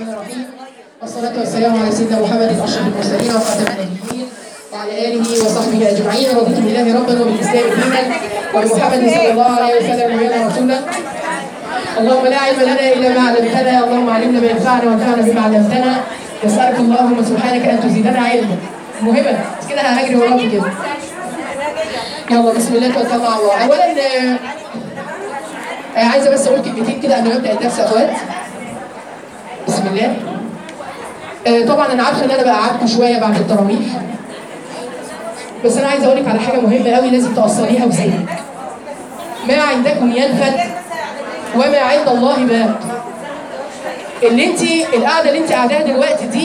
الرحمن الرحيم والصلاة والسلام على سيدنا محمد أشرف المرسلين وخاتم النبيين وعلى آله وصحبه أجمعين رضيت بالله ربا وبالإسلام دينا وبمحمد صلى الله عليه وسلم نبينا رسولا اللهم لا علم لنا إلا ما علمتنا اللهم علمنا ما ينفعنا وانفعنا بما علمتنا نسألك اللهم سبحانك أن تزيدنا علما مهمة بس كده هجري وراكي كده يلا بسم الله توكلنا على الله أولا آه، آه، عايزة بس أقول كلمتين كده قبل ما أبدأ الدرس يا أخوات بسم الله آه، طبعا انا عارفه ان انا بقعدكم شويه بعد التراويح بس انا عايزه اقول لك على حاجه مهمه قوي لازم تاصليها في ذهنك ما عندكم ينفد وما عند الله باق اللي انت القعده اللي انت قاعداها دلوقتي دي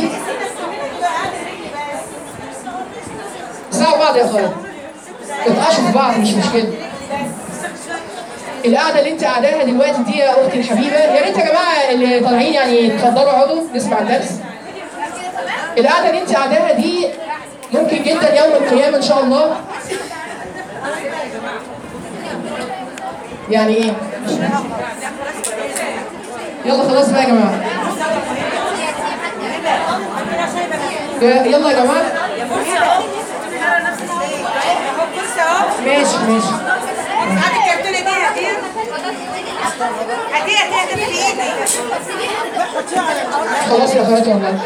ساعة بعض يا اخوان اتقشوا في بعض مش مشكله القعده اللي انت قاعداها دلوقتي دي يا اختي الحبيبه يا ريت يا جماعه اللي طالعين يعني اتفضلوا اقعدوا نسمع الدرس القعده اللي انت قاعداها دي ممكن جدا يوم القيامه ان شاء الله يعني ايه يلا خلاص بقى يا جماعه يا- يلا يا جماعه ماشي ماشي خلاص يا اخواتي والله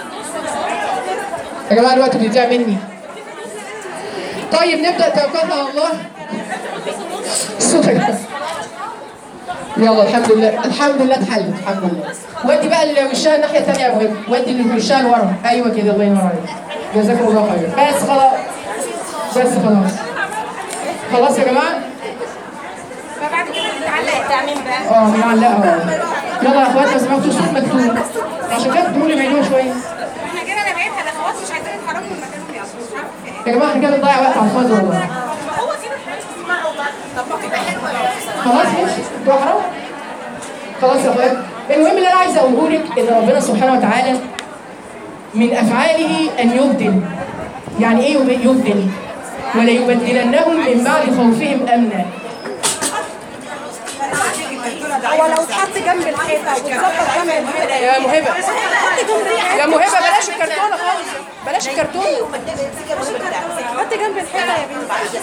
يا جماعه الوقت بيضيع مني طيب نبدا توكلنا على الله الصوت يا جماعة. يلا الحمد لله الحمد لله اتحلت الحمد لله ودي بقى اللي وشها الناحيه الثانيه يا مهم ودي اللي وشها لورا ايوه كده الله ينور عليك جزاكم الله خير بس خلاص بس خلاص خلاص يا جماعه فبعد كده بتتعلق التعميم بقى اه معلقه يلا يا اخوات لو سمحتوا صوت مكتوب عشان كده بتقولوا لي مليون شويه احنا كده انا بعيد كده خلاص مش عايزين نتحرك من مكانهم يا اصلا مش عارفه في ايه يا جماعه احنا كده بنضيع وقت على الفاضي والله هو كده تسمعوا بقى طب ما تبقى حلوه لو خلاص ماشي انتوا حرام خلاص يا اخوات المهم اللي انا عايز اقوله لك ان ربنا سبحانه وتعالى من افعاله ان يبدل يعني ايه يب- يبدل وليبدلنهم من بعد خوفهم امنا هو لو اتحط جنب الحيطه واتظبط جنب الحيطه يا مهبه حط جنب الحيطه يا مهبه بلاش الكرتونه خالص بلاش الكرتون حط جنب الحيطه يا بنتي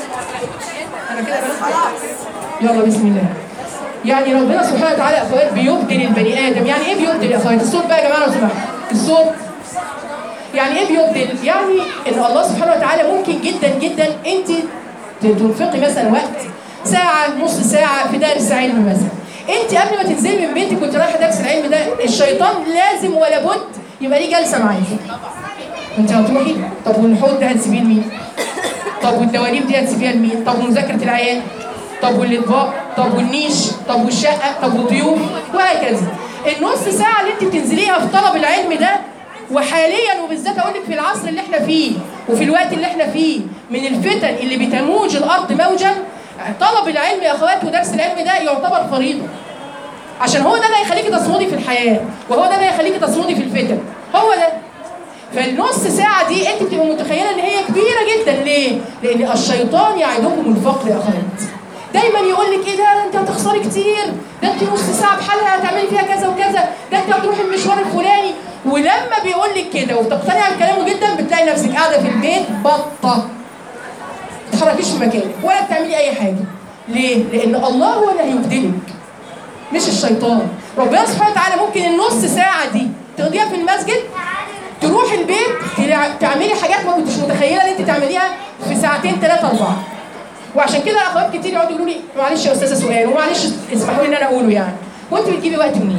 انا كده خلاص يلا بسم الله يعني ربنا سبحانه وتعالى يا اخوات بيبدل البني ادم يعني ايه بيبدل يا اخوات الصوت بقى يا جماعه لو سمحتوا الصوت يعني ايه بيبدل يعني ان الله سبحانه وتعالى ممكن جدا جدا انت تنفقي مثلا وقت ساعه نص ساعه في درس علم مثلا انت قبل ما تنزلي من بيتك كنت رايحه درس العلم ده الشيطان لازم ولا بد يبقى ليه جلسه معاكي انت هتروحي طب والحوض ده هتسيبيه لمين طب والدواليب دي هتسيبيها لمين؟ طب ومذاكرة العيال؟ طب والأطباق؟ طب والنيش؟ طب والشقة؟ طب والضيوف؟ وهكذا. النص ساعة اللي أنت بتنزليها في طلب العلم ده وحاليا وبالذات أقول لك في العصر اللي احنا فيه وفي الوقت اللي احنا فيه من الفتن اللي بتموج الأرض موجا طلب العلم يا أخوات ودرس العلم ده يعتبر فريضة. عشان هو ده اللي هيخليكي تصمدي في الحياة وهو ده اللي هيخليكي تصمدي في الفتن. هو ده. فالنص ساعة دي انت بتبقى متخيلة ان هي كبيرة جدا ليه؟ لان الشيطان يعدكم الفقر يا اخوات. دايما يقول لك ايه ده انت هتخسري كتير، ده انت نص ساعة بحالها هتعملي فيها كذا وكذا، ده انت هتروحي المشوار الفلاني، ولما بيقول لك كده وبتقتنعي بكلامه جدا بتلاقي نفسك قاعدة في البيت بطة. ما تتحركيش في مكانك ولا بتعملي اي حاجة. ليه؟ لان الله هو اللي هيبدلك. مش الشيطان. ربنا سبحانه وتعالى ممكن النص ساعة دي تقضيها في المسجد تروح البيت تلع- تعملي حاجات ما كنتش متخيله ان انت تعمليها في ساعتين ثلاثه اربعه وعشان كده اخوات كتير يقعدوا يقولوا لي معلش يا استاذه سؤال ومعلش اسمحوا لي ان انا اقوله يعني وانت بتجيبي وقت منين؟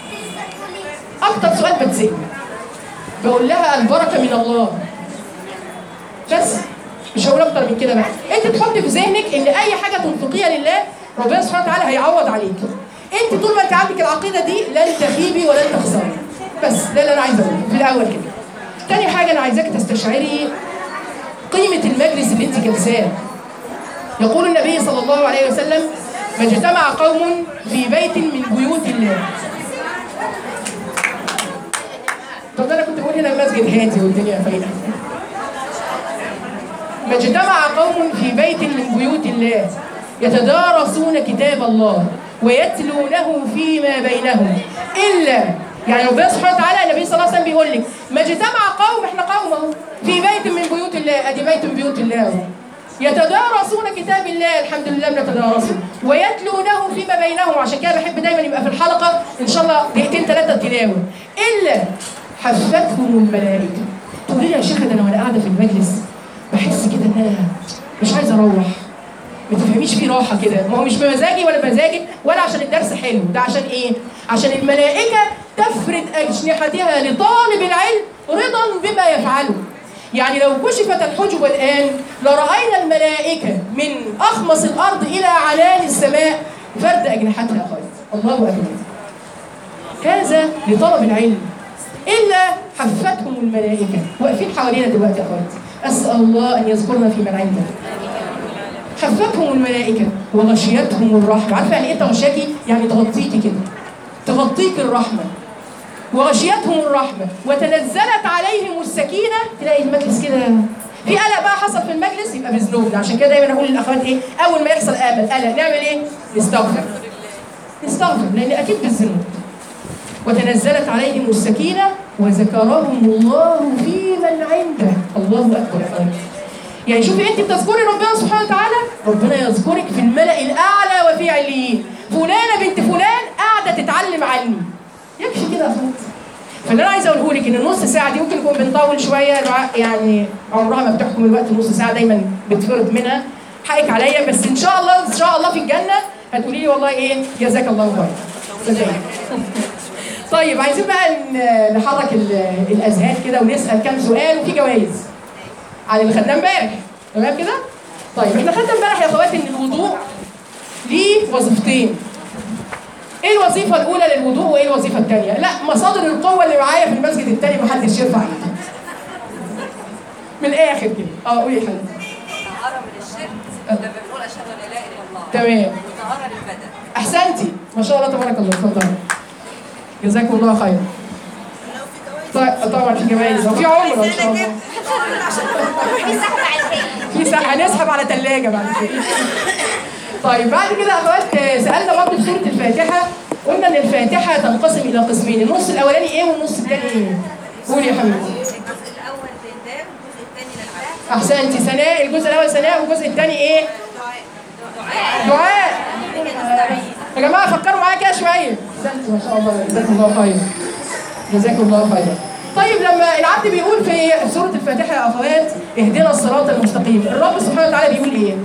اكتر سؤال بتسال بقول لها البركه من الله بس مش هقول اكتر من كده بقى انت تحطي في ذهنك ان اي حاجه تنفقيها لله ربنا سبحانه وتعالى هيعوض عليك انت طول ما انت عندك العقيده دي لن تخيبي ولن تخسري بس ده اللي انا عايزه اقوله في الاول كده تاني حاجه انا عايزاك تستشعري قيمه المجلس اللي انت جالساه يقول النبي صلى الله عليه وسلم ما اجتمع قوم في بيت من بيوت الله طب ده انا كنت بقول هنا المسجد هادي والدنيا فايقه ما اجتمع قوم في بيت من بيوت الله يتدارسون كتاب الله ويتلونه فيما بينهم إلا يعني ربنا سبحانه وتعالى النبي صلى الله عليه وسلم بيقول لك ما اجتمع قوم احنا قوم اهو في بيت من بيوت الله ادي بيت من بيوت الله اهو يتدارسون كتاب الله الحمد لله بنتدارسه ويتلونه فيما بينهم عشان كده بحب دايما يبقى في الحلقه ان شاء الله دقيقتين ثلاثه تلاوه الا حفتهم الملائكه تقولي لي يا شيخه ده انا وانا قاعده في المجلس بحس كده ان انا مش عايزه اروح ما تفهميش فيه راحه كده ما هو مش بمزاجي ولا بمزاجك ولا عشان الدرس حلو ده عشان ايه عشان الملائكه تفرد اجنحتها لطالب العلم رضا بما يفعله يعني لو كشفت الحجب الان لراينا الملائكه من اخمص الارض الى علان السماء فرد اجنحتها خالص الله اكبر هذا لطلب العلم الا حفتهم الملائكه واقفين حوالينا دلوقتي يا اخواتي اسال الله ان يذكرنا في من عنده حفتهم الملائكة وغشيتهم الرحمة عارفة يعني ايه تغشاكي؟ يعني تغطيكي كده تغطيك الرحمة وغشيتهم الرحمة وتنزلت عليهم السكينة تلاقي المجلس كده في قلق بقى حصل في المجلس يبقى بذنوبنا عشان كده دايما اقول للاخوات ايه اول ما يحصل قلق قلق نعمل ايه؟ نستغفر نستغفر لان اكيد بالذنوب وتنزلت عليهم السكينة وذكرهم الله في من عنده الله أكبر يا أخواتي يعني شوفي انت بتذكري ربنا سبحانه وتعالى ربنا يذكرك في الملأ الأعلى وفي عليين فلانة بنت فلان قاعدة تتعلم عني يكفي كده يا أخواتي فاللي انا عايزه اقوله لك ان النص ساعه دي ممكن يكون بنطول شويه يعني عمرها ما بتحكم الوقت نص ساعه دايما بتفرط منها حقك عليا بس ان شاء الله ان شاء الله في الجنه هتقولي لي والله ايه جزاك الله خير جزاك طيب عايزين بقى ن- نحرك ال- الاذهان كده ونسال كام سؤال وفي جوائز على اللي خدناه امبارح تمام كده؟ طيب احنا خدنا امبارح يا اخواتي ان الوضوء ليه وظيفتين ايه الوظيفه الاولى للوضوء وايه الوظيفه الثانيه؟ لا مصادر القوه اللي معايا في المسجد الثاني محدش يرفع ايده من الاخر كده اه قولي يا حبيبتي طهارة من الشرك لما بنقول أشهد أن لا إله إلا الله تمام وطهارة للبدن احسنتي ما شاء الله تبارك الله اتفضلي جزاكم الله خير طيب طبعا في جوائز وفي عمره ان شاء الله في ساعة هنسحب على ثلاجة بعد كده. طيب بعد كده يا اخوات آه، سألنا برضه في سورة الفاتحة قلنا ان الفاتحة تنقسم إلى قسمين، النص الأولاني إيه والنص الثاني إيه؟ قولي يا حبيبتي. الجزء الأول بندام والجزء الثاني للعبد أحسنتي سناء الجزء الأول سناء والجزء الثاني إيه؟ دعاء. يا جماعة فكروا معايا كده شوية. أحسنتي ما شاء الله جزاكم الله خير. جزاكم الله خيرا. طيب لما العبد بيقول في سورة الفاتحة يا أخوات اهدنا الصراط المستقيم، الرب سبحانه وتعالى بيقول إيه؟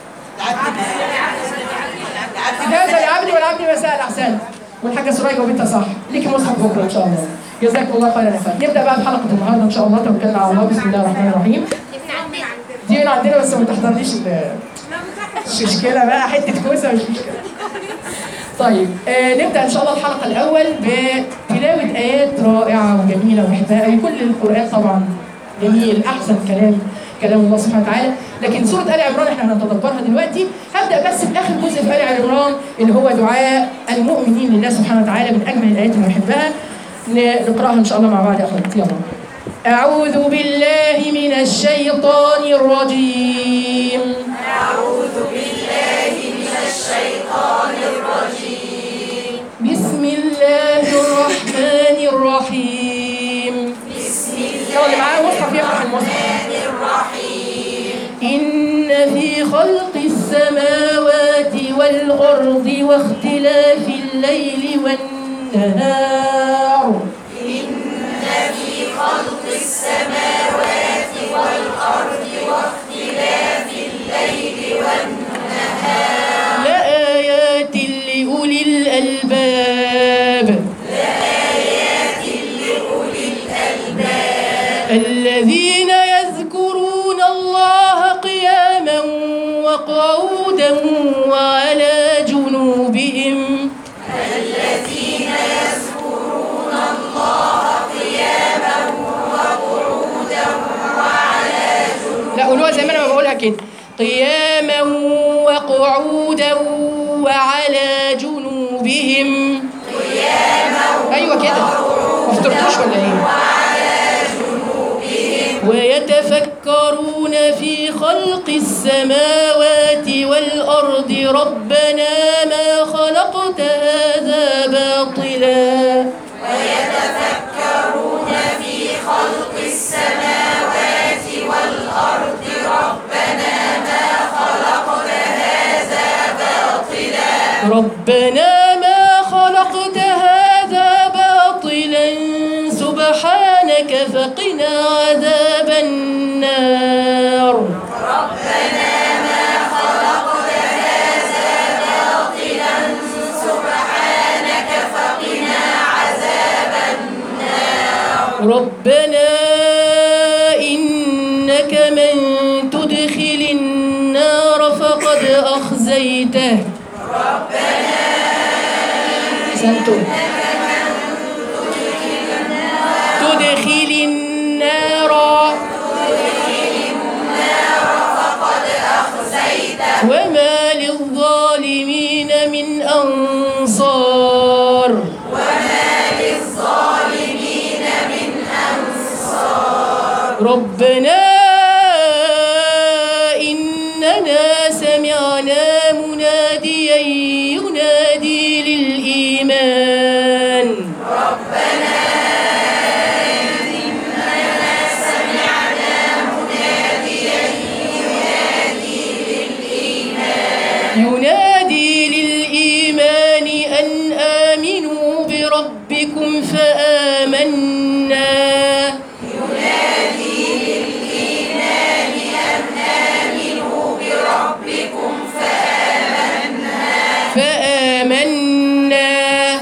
هذا لعبدي والعبد ما سأل أحسن والحاجة سرايا جاوبتها صح ليكي مصحف بكرة إن شاء الله جزاكم الله خيرا يا أخوات نبدأ بقى بحلقة النهاردة إن شاء الله توكلنا على الله بسم الله الرحمن الرحيم دي هنا عندنا بس ما تحضرليش ال- مش مشكلة بقى حتة كوسة مش مشكلة طيب آه نبدأ إن شاء الله الحلقة الأول بتلاوة آيات رائعة وجميلة وبحبها أوي كل القرآن طبعا جميل أحسن كلام كلام الله سبحانه وتعالى لكن سورة آل عمران احنا هنتدبرها دلوقتي هبدأ بس بآخر جزء في آل عمران اللي هو دعاء المؤمنين لله سبحانه وتعالى من أجمل الآيات اللي بحبها ن- نقرأها إن شاء الله مع بعض يا أخواتي يلا أعوذ بالله من الشيطان الرجيم بسم الله الرحمن الرحيم بسم الله اللي معاه مصحف يفتح المصحف إن في خلق السماوات والأرض واختلاف الليل والنهار لآيات لأولي الألباب الذين يذكرون الله قياما وقعودا وعلى جنوبهم لا قولوها زي ما انا بقولها كده قياما وقعودا وعلى جنوبهم قياما ايوه كده ما فطرتوش ولا ايه ويتفكرون في خلق السماوات والأرض ربنا ما خلقت هذا باطلا ربنا ما خلقت هذا باطلا سبحانك فقنا عذاب النار ربنا إنك من تدخل النار فقد أخزيته ربنا تدخل النار وما للظالمين من أنصار ربنا إننا سمعنا مناديا ينادي للإيمان ينادي للإيمان أن آمنوا بربكم فآمنا فآمنا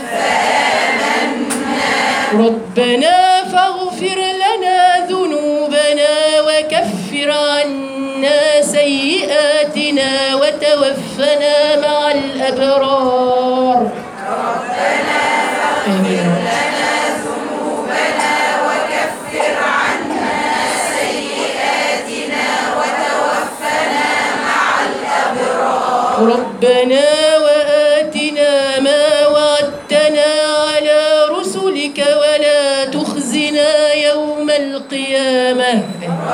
ربنا فاغفر لنا ذنوبنا وكفر عنا سيئاتنا وتوفنا مع الأبرار آمين ربنا وآتنا ما وعدتنا على رسلك ولا تخزنا يوم القيامة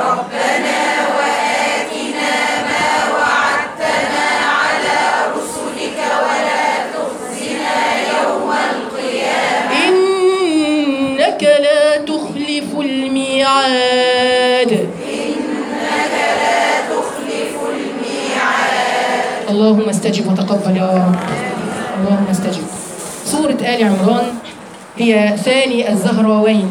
إنك لا تخلف الميعاد اللهم استجب وتقبل يا رب اللهم استجب سورة آل عمران هي ثاني الزهراوين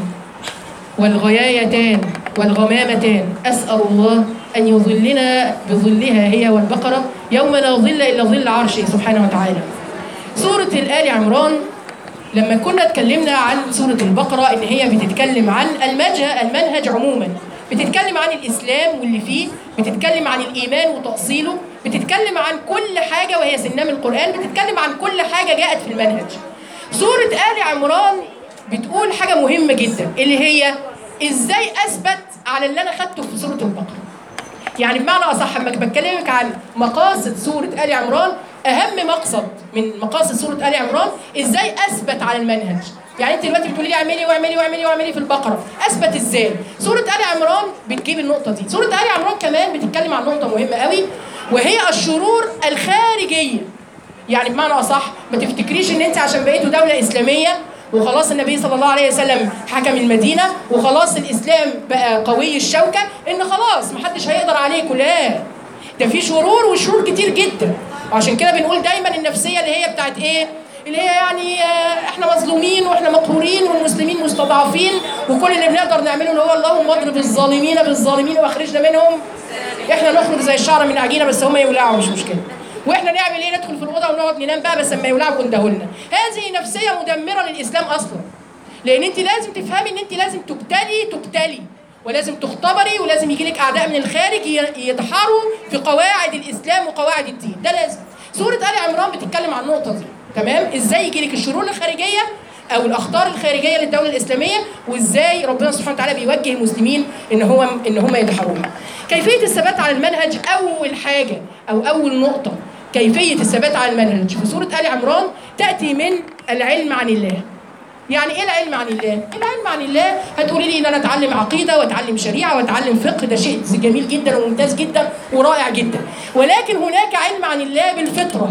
والغيايتان والغمامتان أسأل الله أن يظلنا بظلها هي والبقرة يوم لا ظل إلا ظل عرشه سبحانه وتعالى سورة الآل عمران لما كنا اتكلمنا عن سورة البقرة إن هي بتتكلم عن المنهج المنهج عموما بتتكلم عن الإسلام واللي فيه بتتكلم عن الإيمان وتأصيله بتتكلم عن كل حاجة وهي سنام القرآن بتتكلم عن كل حاجة جاءت في المنهج سورة آل عمران بتقول حاجة مهمة جدا اللي هي إزاي أثبت على اللي أنا خدته في سورة البقرة يعني بمعنى اصح لما بكلمك عن مقاصد سوره ال عمران اهم مقصد من مقاصد سوره ال عمران ازاي اثبت على المنهج يعني انت دلوقتي بتقولي لي اعملي واعملي واعملي واعملي في البقره اثبت ازاي سوره ال عمران بتجيب النقطه دي سوره ال عمران كمان بتتكلم عن نقطه مهمه قوي وهي الشرور الخارجيه يعني بمعنى اصح ما تفتكريش ان انت عشان بقيتوا دوله اسلاميه وخلاص النبي صلى الله عليه وسلم حكم المدينه وخلاص الاسلام بقى قوي الشوكه ان خلاص محدش هيقدر عليكم لا ده في شرور وشرور كتير جدا وعشان كده بنقول دايما النفسيه اللي هي بتاعت ايه اللي هي يعني آه، احنا مظلومين واحنا مقهورين والمسلمين مستضعفين وكل اللي بنقدر نعمله اللي هو اللهم اضرب الظالمين بالظالمين واخرجنا منهم احنا نخرج زي الشعره من عجينه بس هم يولعوا مش مشكله واحنا نعمل ايه ندخل في الاوضه ونقعد ننام بقى بس لما يولعوا وندهولنا هذه نفسيه مدمره للاسلام اصلا لان انت لازم تفهمي ان انت لازم تبتلي تبتلي ولازم تختبري ولازم يجي لك اعداء من الخارج ي- يدحروا في قواعد الاسلام وقواعد الدين ده لازم سوره ال عمران بتتكلم عن النقطه دي تمام ازاي يجي لك الشرور الخارجيه او الاخطار الخارجيه للدوله الاسلاميه وازاي ربنا سبحانه وتعالى بيوجه المسلمين ان هو ان هم يدحروها كيفيه الثبات على المنهج اول حاجه او اول نقطه كيفيه الثبات على المنهج في سوره ال عمران تاتي من العلم عن الله يعني ايه العلم عن الله؟ العلم عن الله هتقولي لي ان انا اتعلم عقيده واتعلم شريعه واتعلم فقه ده شيء جميل جدا وممتاز جدا ورائع جدا ولكن هناك علم عن الله بالفطره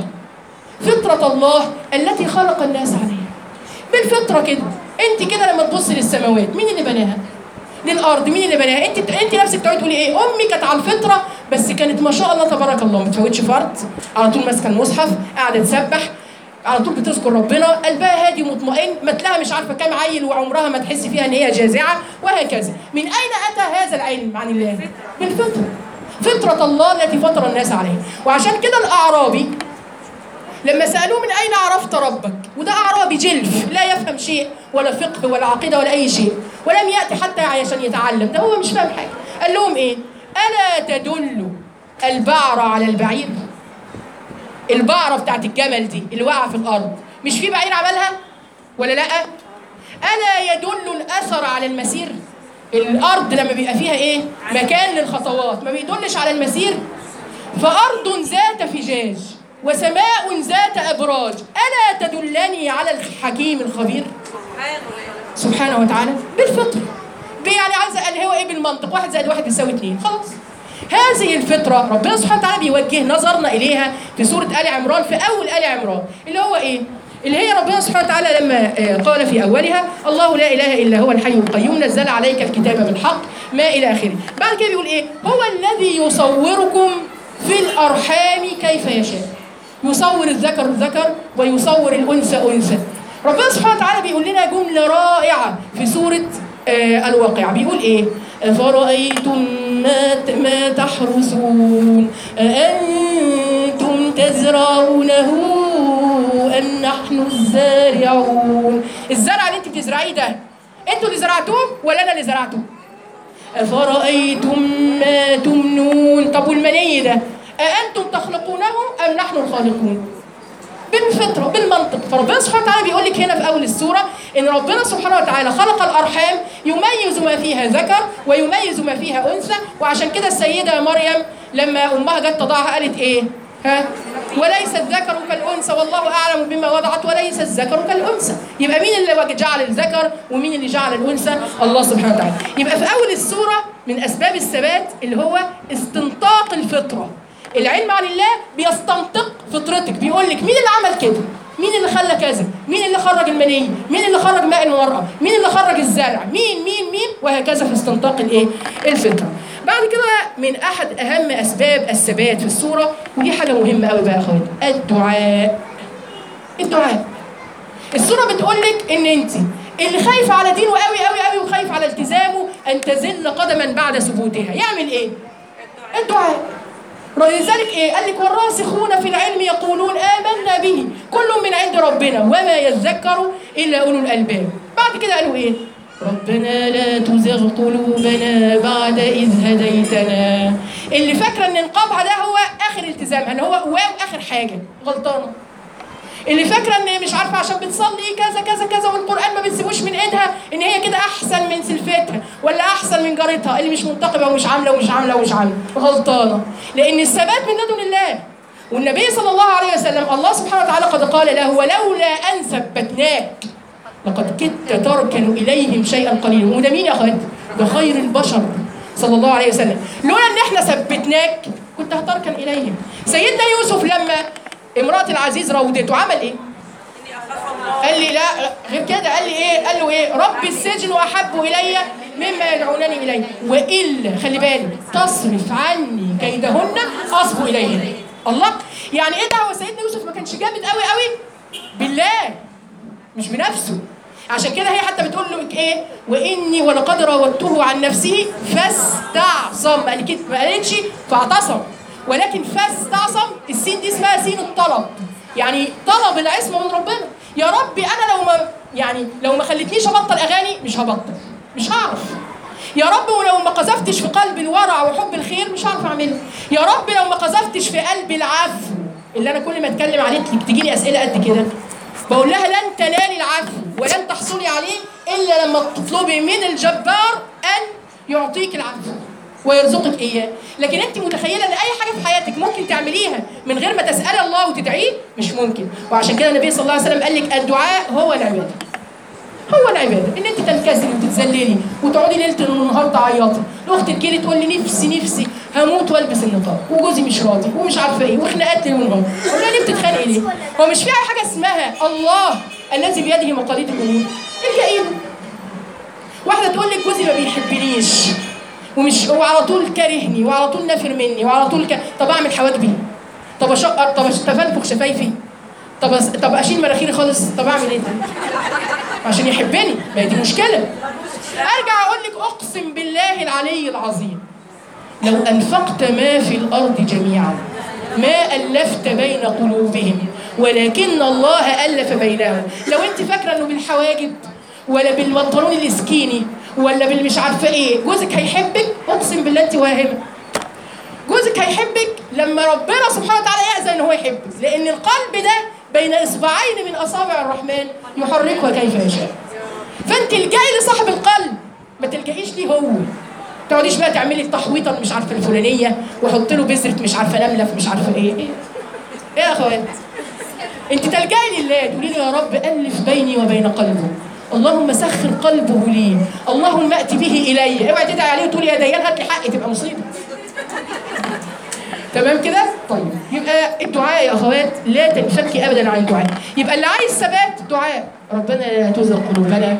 فطره الله التي خلق الناس عليها بالفطره كده انت كده لما تبص للسماوات مين اللي بناها؟ للارض مين اللي بناها؟ انت انت نفسك تقعدي تقولي ايه؟ امي كانت على الفطره بس كانت ما شاء الله تبارك الله ما تفوتش فرض على طول ماسكه المصحف قاعده تسبح على طول بتذكر ربنا قلبها هادي ومطمئن متلها مش عارفه كام عيل وعمرها ما تحس فيها ان هي جازعه وهكذا من اين اتى هذا العلم عن الله بالفطره فطره الله التي فطر الناس عليها وعشان كده الاعرابي لما سالوه من اين عرفت ربك وده اعرابي جلف لا يفهم شيء ولا فقه ولا عقيده ولا اي شيء ولم ياتي حتى عشان يتعلم ده هو مش فاهم حاجه قال لهم ايه الا تدل البعره على البعير البعرة بتاعت الجمل دي اللي واقعة في الأرض مش في بعير عملها ولا لأ؟ ألا يدل الأثر على المسير؟ الأرض لما بيبقى فيها إيه؟ مكان للخطوات ما بيدلش على المسير؟ فأرض ذات فجاج وسماء ذات أبراج ألا تدلني على الحكيم الخبير؟ سبحانه وتعالى بالفطرة يعني عايز قال هو ايه بالمنطق واحد زائد واحد يساوي اتنين خلاص هذه الفطرة ربنا سبحانه وتعالى بيوجه نظرنا إليها في سورة آل عمران في أول آل عمران اللي هو إيه؟ اللي هي ربنا سبحانه وتعالى لما آه، قال في أولها الله لا إله إلا هو الحي القيوم نزل عليك الكتاب بالحق ما إلى آخره بعد كده بيقول إيه؟ هو الذي يصوركم في الأرحام كيف يشاء يصور الذكر الذكر ويصور الأنثى أنثى ربنا سبحانه وتعالى بيقول لنا جملة رائعة في سورة آه الواقعة بيقول إيه؟ أفرأيتم ما ت- ما تحرثون أأنتم تزرعونه أم نحن الزارعون الزرع اللي أنت بتزرعيه ده أنتوا اللي زرعتوه ولا أنا اللي زرعته؟ أفرأيتم ما تمنون طب والمني ده أأنتم تخلقونه أم نحن الخالقون؟ بالفطره بالمنطق فربنا سبحانه وتعالى بيقول لك هنا في اول السوره ان ربنا سبحانه وتعالى خلق الارحام يميز ما فيها ذكر ويميز ما فيها انثى وعشان كده السيده مريم لما امها جت تضعها قالت ايه؟ ها؟ وليس الذكر كالانثى والله اعلم بما وضعت وليس الذكر كالانثى يبقى مين اللي جعل الذكر ومين اللي جعل الانثى؟ الله سبحانه وتعالى يبقى في اول السوره من اسباب الثبات اللي هو استنطاق الفطره العلم عن الله بيستنطق فطرتك بيقول لك مين اللي عمل كده مين اللي خلى كذا مين اللي خرج المني مين اللي خرج ماء المرأة مين اللي خرج الزرع مين مين مين وهكذا في استنطاق الايه الفطرة بعد كده من احد اهم اسباب الثبات في السورة ودي حاجة مهمة قوي بقى يا اخواتي الدعاء الدعاء السورة بتقول لك ان انت اللي خايف على دينه قوي قوي قوي وخايف على التزامه ان تزل قدما بعد ثبوتها يعمل ايه الدعاء لذلك ايه؟ قال لك والراسخون في العلم يقولون آمنا به كل من عند ربنا وما يذكر إلا أولو الألباب. بعد كده قالوا ايه؟ ربنا لا تزغ قلوبنا بعد إذ هديتنا. اللي فاكرة إن انقاذها ده هو آخر التزامها إن هو واو آخر حاجة غلطانة. اللي فاكره ان مش عارفه عشان بتصلي كذا كذا كذا والقران ما بتسيبوش من ايدها ان هي كده احسن من سلفتها ولا احسن من جارتها اللي مش منتقبه ومش عامله ومش عامله ومش عامله غلطانه لان الثبات من لدن الله والنبي صلى الله عليه وسلم الله سبحانه وتعالى قد قال له ولولا ان ثبتناك لقد كدت تركن اليهم شيئا قليلا وده مين يا اخوات؟ ده خير البشر صلى الله عليه وسلم لولا ان احنا ثبتناك كنت هتركن اليهم سيدنا يوسف لما امرأة العزيز راودته عمل ايه؟ قال لي لا غير كده قال لي ايه؟ قال له ايه؟ رب السجن احب الي مما يدعونني اليه والا خلي بالك تصرف عني كيدهن اصب اليهن الله يعني ايه دعوه سيدنا يوسف ما كانش جامد قوي قوي بالله مش بنفسه عشان كده هي حتى بتقول له ايه واني ولقد راودته عن نفسه فاستعصم ما قالت- ما قالتش فاعتصم ولكن فاستعصم السين دي اسمها سين الطلب يعني طلب العصمه من ربنا يا ربي انا لو ما يعني لو ما خلتنيش ابطل اغاني مش هبطل مش هعرف يا رب ولو ما قذفتش في قلبي الورع وحب الخير مش هعرف اعمله يا رب لو ما قذفتش في قلبي العفو اللي انا كل ما اتكلم عليه تجيني اسئله قد كده بقول لها لن تنالي العفو ولن تحصلي عليه الا لما تطلبي من الجبار ان يعطيك العفو ويرزقك اياه لكن انت متخيله ان اي حاجه في حياتك ممكن تعمليها من غير ما تسالي الله وتدعيه مش ممكن وعشان كده النبي صلى الله عليه وسلم قال لك الدعاء هو العباده هو العباده ان انت تنكسري وتتذللي وتقعدي ليله ونهار تعيطي الاخت تجيلي تقول لي نفسي نفسي هموت والبس النقاب وجوزي مش راضي ومش عارفه ايه وخناقات ليل ونهار اقول لها ليه بتتخانقي ليه؟ هو مش في حاجه اسمها الله الذي بيده مقاليد الامور الجئي له واحده تقول لك جوزي ما بيحبنيش ومش وعلى طول كارهني وعلى طول نافر مني وعلى طول ك... طب اعمل حواجبي طب اشقر طب أش- طب انفخ شفايفي طب أس- طب اشيل مناخيري خالص طب اعمل ايه طيب؟ عشان يحبني ما هي دي مشكله ارجع اقول لك اقسم بالله العلي العظيم لو انفقت ما في الارض جميعا ما الفت بين قلوبهم ولكن الله الف بينهم لو انت فاكره انه بالحواجب ولا بالبنطلون الاسكيني ولا بالمش عارفه ايه جوزك هيحبك اقسم بالله انت واهمه جوزك هيحبك لما ربنا سبحانه وتعالى يأذن ان هو يحبك لان القلب ده بين اصبعين من اصابع الرحمن يحركها كيف يشاء فانت الجاي لصاحب القلب ما تلجئيش ليه هو تقعديش بقى تعملي التحويطه مش عارفه الفلانيه وحط له بذره مش عارفه نمله في مش عارفه ايه ايه ايه يا اخوات انت تلجئي لله تقولي له يا رب الف بيني وبين قلبه اللهم سخر قلبه لي اللهم ائت به الي اوعي تدعي عليه وتقولي يا ديان هات لي حقي تبقى مصيبه تمام كده؟ طيب يبقى الدعاء يا اخوات لا تنفكي ابدا عن الدعاء يبقى اللي عايز ثبات دعاء ربنا لا تزغ قلوبنا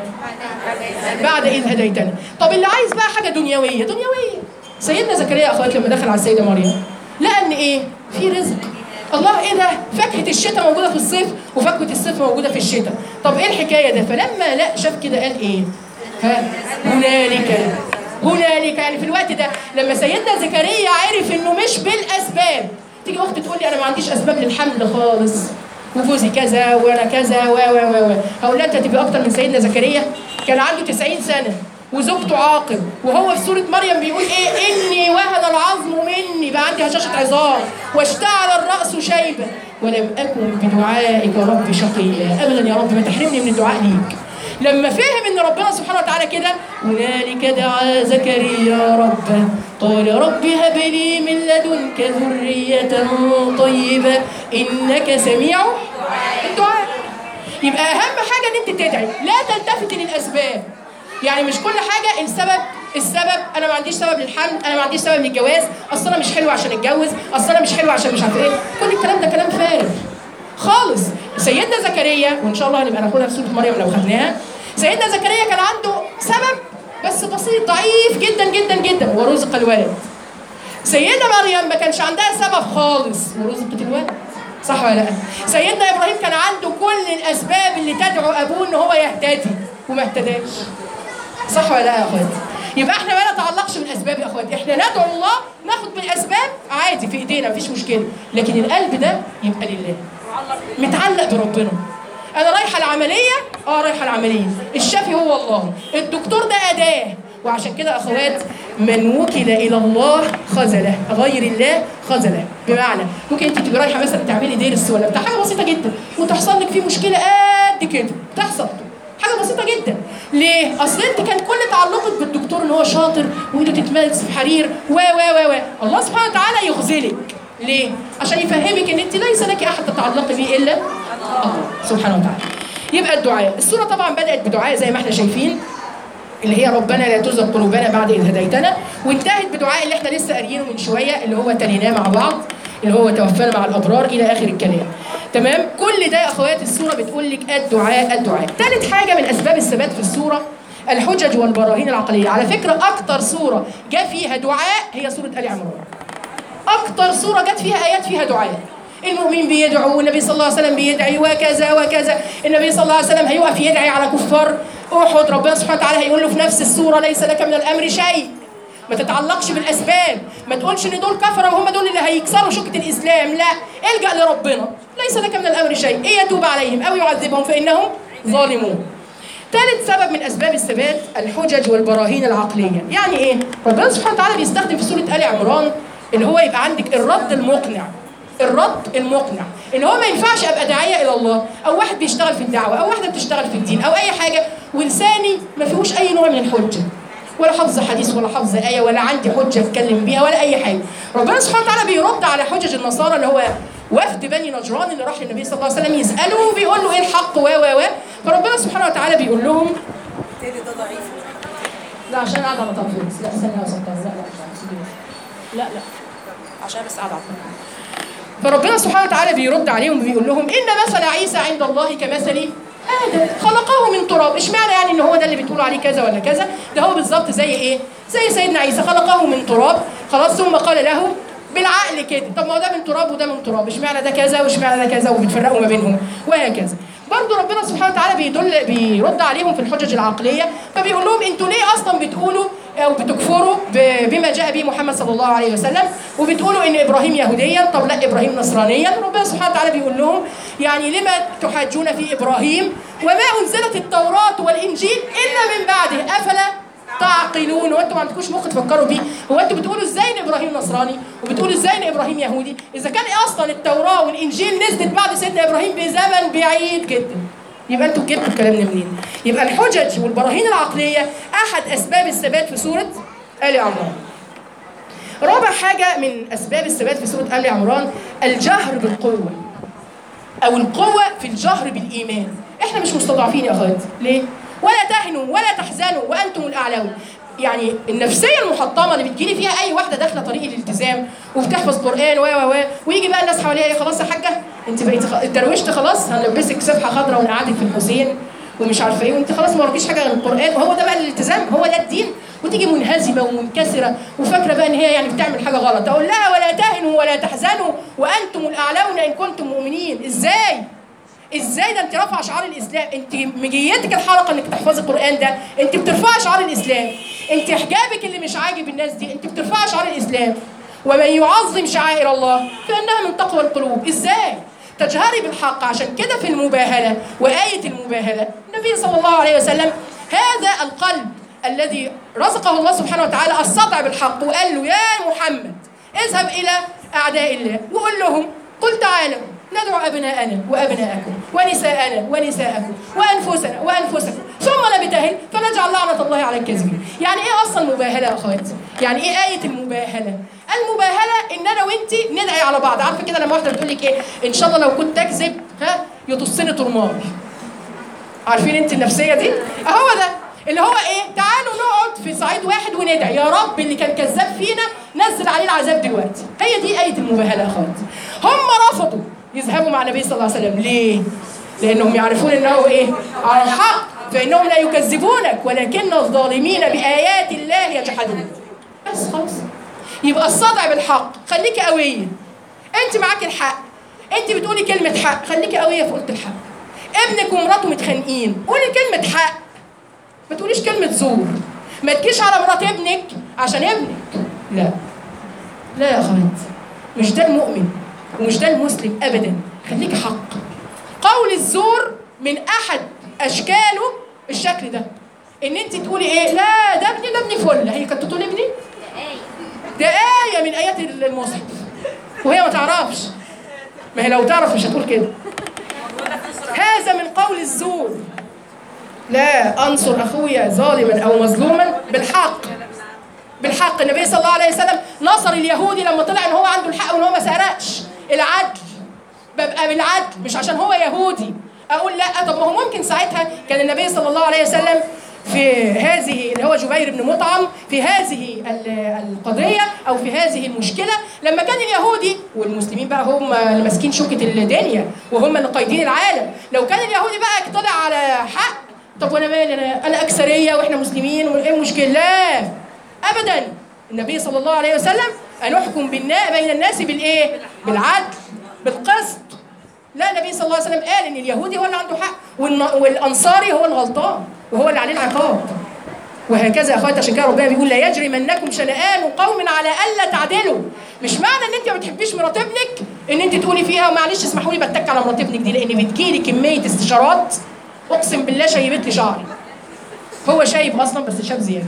بعد اذ هديتنا طب اللي عايز بقى حاجه دنيويه دنيويه سيدنا زكريا يا اخوات لما دخل على السيده مريم لقى ان ايه في رزق الله ايه ده فاكهه الشتاء موجوده في الصيف وفاكهه الصيف موجوده في الشتاء طب ايه الحكايه ده فلما لا شاف كده قال ايه ها هنالك هنالك يعني في الوقت ده لما سيدنا زكريا عرف انه مش بالاسباب تيجي اخت تقول لي انا ما عنديش اسباب للحمل خالص وجوزي كذا وانا كذا و و و و هقول لها انت هتبقى اكتر من سيدنا زكريا كان عنده 90 سنه وزوجته عاقل وهو في سوره مريم بيقول ايه اني وهن العظم مني بقى عندي هشاشه عظام واشتعل الراس شيبه ولم اكن بدعائك رب شقيا ابدا يا رب ما تحرمني من الدعاء ليك لما فهم ان ربنا سبحانه وتعالى كده هنالك دعا زكريا ربه قال رب هب لي من لدنك ذرية طيبة إنك سميع الدعاء يبقى أهم حاجة إن أنت تدعي لا تلتفتي للأسباب يعني مش كل حاجة السبب السبب انا ما عنديش سبب للحمل انا ما عنديش سبب للجواز اصل انا مش حلو عشان اتجوز اصل انا مش حلو عشان مش عارفه ايه كل الكلام ده كلام فارغ خالص سيدنا زكريا وان شاء الله هنبقى ناخدها في سوره مريم لو خدناها سيدنا زكريا كان عنده سبب بس بسيط ضعيف جدا جدا جدا ورزق الولد سيدة مريم ما كانش عندها سبب خالص ورزقت الولد صح ولا لا؟ سيدنا ابراهيم كان عنده كل الاسباب اللي تدعو ابوه ان هو يهتدي وما اهتداش صح ولا لا يا اخواتي؟ يبقى احنا ما نتعلقش بالاسباب يا اخواتي، احنا ندعو الله ناخد بالاسباب عادي في ايدينا مفيش مشكله، لكن القلب ده يبقى لله. متعلق بربنا. انا رايحه العمليه اه رايحه العمليه، الشافي هو الله، الدكتور ده اداه، وعشان كده يا اخوات من وكل الى الله خذله، غير الله خذله، بمعنى ممكن انت تبقي رايحه مثلا تعملي درس ولا بتاع حاجه بسيطه جدا وتحصل لك فيه مشكله قد كده، تحصل حاجه بسيطه جدا ليه اصل انت كان كل تعلقك بالدكتور ان هو شاطر وايده تتملس في حرير و و و و الله سبحانه وتعالى يخذلك ليه عشان يفهمك ان انت ليس لك احد تتعلقي به الا الله سبحانه وتعالى يبقى الدعاء السوره طبعا بدات بدعاء زي ما احنا شايفين اللي هي ربنا لا تزغ قلوبنا بعد إذ هديتنا وانتهت بدعاء اللي احنا لسه قاريينه من شويه اللي هو تليناه مع بعض اللي هو توفانا مع الابرار الى اخر الكلام تمام كل ده يا اخوات السوره بتقول لك الدعاء الدعاء ثالث حاجه من اسباب الثبات في السوره الحجج والبراهين العقليه على فكره اكتر سوره جاء فيها دعاء هي سوره ال عمران اكتر سوره جت فيها ايات فيها دعاء المؤمن بيدعو والنبي صلى الله عليه وسلم بيدعي وكذا وكذا النبي صلى الله عليه وسلم هيقف يدعي على كفار احد ربنا سبحانه وتعالى هيقول له في نفس السوره ليس لك من الامر شيء ما تتعلقش بالاسباب ما تقولش ان دول كفره وهم دول اللي هيكسروا شوكه الاسلام لا الجا لربنا ليس لك من الامر شيء ان يتوب عليهم او يعذبهم فانهم ظالمون ثالث سبب من اسباب الثبات الحجج والبراهين العقليه يعني ايه ربنا سبحانه وتعالى بيستخدم في سوره ال عمران اللي هو يبقى عندك الرد المقنع الرد المقنع ان هو ما ينفعش ابقى داعيه الى الله او واحد بيشتغل في الدعوه او واحده بتشتغل في الدين او اي حاجه ولساني ما فيهوش اي نوع من الحجه ولا حافظ حديث ولا حافظ ايه ولا عندي حجه اتكلم بيها ولا اي حاجه ربنا سبحانه وتعالى بيرد على حجج النصارى اللي هو وفد بني نجران اللي راح للنبي صلى الله عليه وسلم يساله وبيقول له ايه الحق و و و فربنا سبحانه وتعالى بيقول لهم التاني ده ضعيف لا عشان قاعد على طرفين لا استنى يا سلطان لا لا لا لا عشان بس قاعد على طرفين فربنا سبحانه وتعالى بيرد عليهم وبيقول لهم ان مثل عيسى عند الله كمثل ادم خلقه من تراب اشمعنى يعني ان هو ده اللي بتقولوا عليه كذا ولا كذا ده هو بالظبط زي ايه زي سيدنا عيسى خلقه من تراب خلاص ثم قال له بالعقل كده طب ما هو ده من تراب وده من تراب اشمعنى ده كذا واشمعنى ده كذا وبتفرقوا ما بينهم وهكذا برضه ربنا سبحانه وتعالى بيدل بيرد عليهم في الحجج العقليه فبيقول لهم انتوا ليه اصلا بتقولوا او بتكفروا ب- بما جاء به محمد صلى الله عليه وسلم وبتقولوا ان ابراهيم يهوديا طب لا ابراهيم نصرانيا ربنا سبحانه وتعالى بيقول لهم يعني لما تحاجون في ابراهيم وما انزلت التوراه والانجيل الا من بعده افلا تعقلون وانتم ما عندكوش مخ تفكروا بيه هو انتوا بتقولوا ازاي ان ابراهيم نصراني وبتقولوا ازاي ان ابراهيم يهودي اذا كان اصلا التوراه والانجيل نزلت بعد سيدنا ابراهيم بزمن بعيد جدا يبقى انتوا جبتوا الكلام ده منين يبقى الحجج والبراهين العقليه احد اسباب الثبات في سوره ال عمران رابع حاجه من اسباب الثبات في سوره ال عمران الجهر بالقوه او القوه في الجهر بالايمان احنا مش مستضعفين يا اخواتي ليه ولا تهنوا ولا تحزنوا وانتم الاعلون يعني النفسيه المحطمه اللي بتجيلي فيها اي واحده داخله طريق الالتزام وبتحفظ قران و و و ويجي بقى الناس حواليها ايه خلاص يا حاجه انت بقيتي خ... اتدروشت خلاص هنلبسك سبحه خضراء ونقعدك في الحسين ومش عارفه ايه وانت خلاص ما وراكيش حاجه غير القران وهو ده بقى الالتزام هو ده الدين وتيجي منهزمه ومنكسره وفاكره بقى ان هي يعني بتعمل حاجه غلط اقول لها ولا تهنوا ولا تحزنوا وانتم الاعلون ان كنتم مؤمنين ازاي ازاي ده انت رافعه شعار الاسلام انت مجيتك الحلقه انك تحفظي القران ده انت بترفعي شعار الاسلام انت حجابك اللي مش عاجب الناس دي انت بترفعي شعار الاسلام ومن يعظم شعائر الله فانها من تقوى القلوب ازاي تجهري بالحق عشان كده في المباهله وايه المباهله النبي صلى الله عليه وسلم هذا القلب الذي رزقه الله سبحانه وتعالى السطع بالحق وقال له يا محمد اذهب الى اعداء الله وقل لهم قل تعالوا ندعو أبناءنا وأبناءكم ونساءنا ونساءكم وأنفسنا وأنفسكم ثم نبتهل فنجعل لعنة الله على الكاذبين يعني إيه أصلا مباهلة يا أخواتي؟ يعني إيه آية المباهلة؟ المباهلة إن أنا وأنت ندعي على بعض عارفة كده لما واحدة بتقول لك إيه إن شاء الله لو كنت أكذب ها يطصني طرماي عارفين أنت النفسية دي؟ أهو ده اللي هو ايه تعالوا نقعد في صعيد واحد وندعي يا رب اللي كان كذاب فينا نزل عليه العذاب دلوقتي هي دي آية المباهلة يا أخواتي هم رفضوا يذهبوا مع النبي صلى الله عليه وسلم ليه؟ لأنهم يعرفون أنه إيه؟ على الحق فإنهم لا يكذبونك ولكن الظالمين بآيات الله يجحدون بس خلاص يبقى الصدع بالحق خليكي قوية أنت معاك الحق أنت بتقولي كلمة حق خليكي قوية في قلت الحق ابنك ومراته متخانقين قولي كلمة حق ما تقوليش كلمة زور ما تجيش على مرات ابنك عشان ابنك لا لا يا اخوات مش ده المؤمن ومش ده المسلم ابدا خليك حق قول الزور من احد اشكاله الشكل ده ان انت تقولي ايه لا ده ابني ده ابني فل هي كانت تقول ابني ده آية من آيات المصحف وهي ما تعرفش ما هي لو تعرف مش هتقول كده هذا من قول الزور لا انصر اخويا ظالما او مظلوما بالحق بالحق النبي صلى الله عليه وسلم نصر اليهودي لما طلع ان هو عنده الحق وان هو ما سرقش العدل ببقى بالعدل مش عشان هو يهودي اقول لا طب ما هو ممكن ساعتها كان النبي صلى الله عليه وسلم في هذه اللي هو جبير بن مطعم في هذه ال- القضيه او في هذه المشكله لما كان اليهودي والمسلمين بقى هم اللي ماسكين شوكه الدنيا وهم اللي قايدين العالم لو كان اليهودي بقى طلع على حق طب وانا مالي انا انا اكثريه واحنا مسلمين وايه المشكله لا ابدا النبي صلى الله عليه وسلم ان احكم بالنا بين الناس بالايه بالعدل بالقسط لا النبي صلى الله عليه وسلم قال ان اليهودي هو اللي عنده حق والن- والانصاري هو الغلطان وهو اللي عليه العقاب وهكذا يا اخواتي عشان كده ربنا بيقول لا يجرمنكم شنآن قوم على الا تعدلوا مش معنى ان انت ما بتحبيش مرات ابنك ان انت تقولي فيها معلش اسمحوا لي بتك على مرات ابنك دي لان بتجيلي كميه استشارات اقسم بالله شيبت لي شعري هو شايب اصلا بس شاب زياده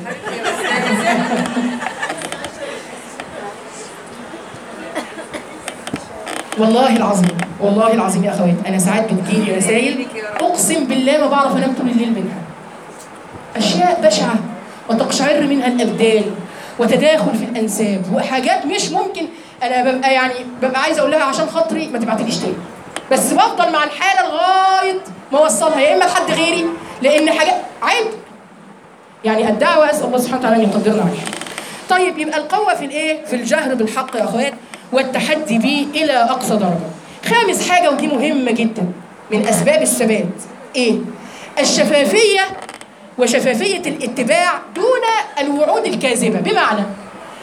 والله العظيم والله العظيم يا اخوات انا ساعات بتجيلي رسائل اقسم بالله ما بعرف انام طول الليل منها اشياء بشعه وتقشعر منها الابدان وتداخل في الانساب وحاجات مش ممكن انا ببقى يعني ببقى عايزه اقول لها عشان خاطري ما تبعتليش تاني بس بفضل مع الحاله لغايه ما اوصلها يا اما لحد غيري لان حاجات عيب يعني الدعوه اسال الله سبحانه وتعالى ان يقدرنا عليها طيب يبقى القوه في الايه في الجهر بالحق يا اخوات والتحدي به الى اقصى درجه خامس حاجه ودي مهمه جدا من اسباب الثبات ايه الشفافيه وشفافيه الاتباع دون الوعود الكاذبه بمعنى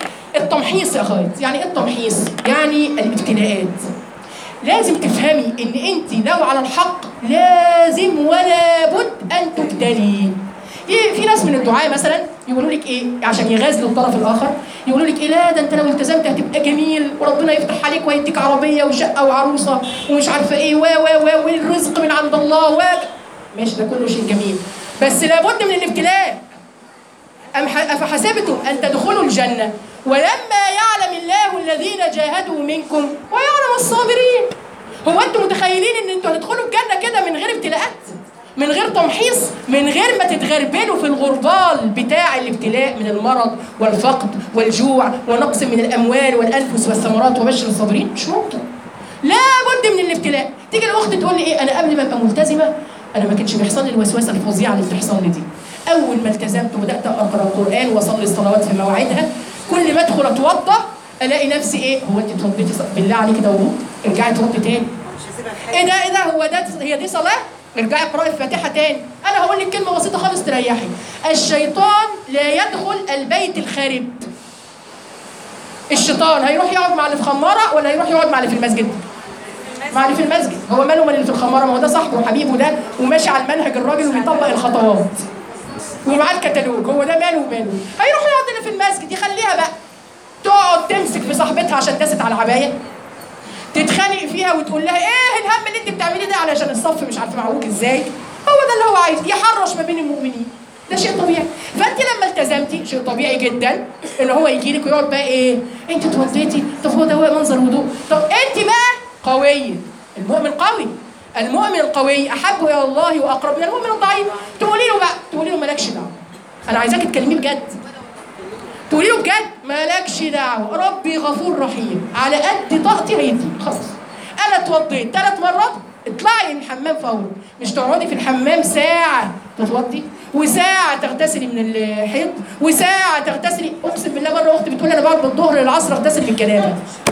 التمحيص يا اخوات يعني ايه التمحيص يعني الابتلاءات لازم تفهمي ان انت لو على الحق لازم ولا بد ان تبتلي إيه في ناس من الدعاء مثلا يقولوا لك ايه عشان يغازلوا الطرف الاخر يقولوا لك ايه لا ده انت لو التزمت هتبقى جميل وربنا يفتح عليك ويديك عربيه وشقه وعروسه ومش عارفه ايه و و و والرزق من عند الله و ماشي ده كله شيء جميل بس لابد من الابتلاء أم ح- أفحسبتم أن تدخلوا الجنة ولما يعلم الله الذين جاهدوا منكم ويعلم الصابرين هو أنتم متخيلين أن أنتوا هتدخلوا الجنة كده من غير ابتلاءات من غير تمحيص من غير ما تتغربلوا في الغربال بتاع الابتلاء من المرض والفقد والجوع ونقص من الأموال والأنفس والثمرات وبشر الصابرين مش ممكن لابد من الابتلاء تيجي الاخت تقول لي ايه انا قبل ما ابقى ملتزمه انا ما كانش بيحصل لي الوسوسه الفظيعه اللي بتحصل لي دي اول ما التزمت وبدات اقرا القران واصلي الصلوات في مواعيدها كل ما ادخل اتوضا الاقي نفسي ايه هو انت اتوضيتي ص- بالله عليك ده وضوء ارجعي اتوضي تاني ايه ده ايه ده هو ده هي دي صلاه ارجعي اقراي الفاتحه تاني انا هقول لك كلمه بسيطه خالص تريحي الشيطان لا يدخل البيت الخارب الشيطان هيروح يقعد مع اللي في خماره ولا هيروح يقعد مع اللي في المسجد مع اللي في المسجد هو ماله من اللي في الخماره ما هو ده صاحبه وحبيبه ده وماشي على المنهج الراجل وبيطبق الخطوات ومعاه الكتالوج هو ده ماله وماله هيروح يقعد اللي في المسجد يخليها بقى تقعد تمسك في صاحبتها عشان داست على العبايه تتخانق فيها وتقول لها ايه الهم اللي انت بتعمليه ده علشان الصف مش عارفه معوج ازاي هو ده اللي هو عايز يحرش ما بين المؤمنين ده شيء طبيعي فانت لما التزمتي شيء طبيعي جدا ان هو يجي لك ويقعد بقى ايه انت اتوضيتي طب هو ده هو منظر وضوء طب انت بقى قويه المؤمن قوي المؤمن القوي احب الى الله واقرب من المؤمن الضعيف تقولي له بقى تقولي له مالكش دعوه انا عايزاك تكلميه بجد تقولي له بجد مالكش دعوه ربي غفور رحيم على قد طاقتي هيديك خلاص انا اتوضيت ثلاث مرات اطلعي من الحمام فورا مش تقعدي في الحمام ساعه تتوضي وساعه تغتسلي من الحيض وساعه تغتسلي اقسم بالله مره اختي بتقول انا بقعد من الظهر للعصر اغتسل من الجنابه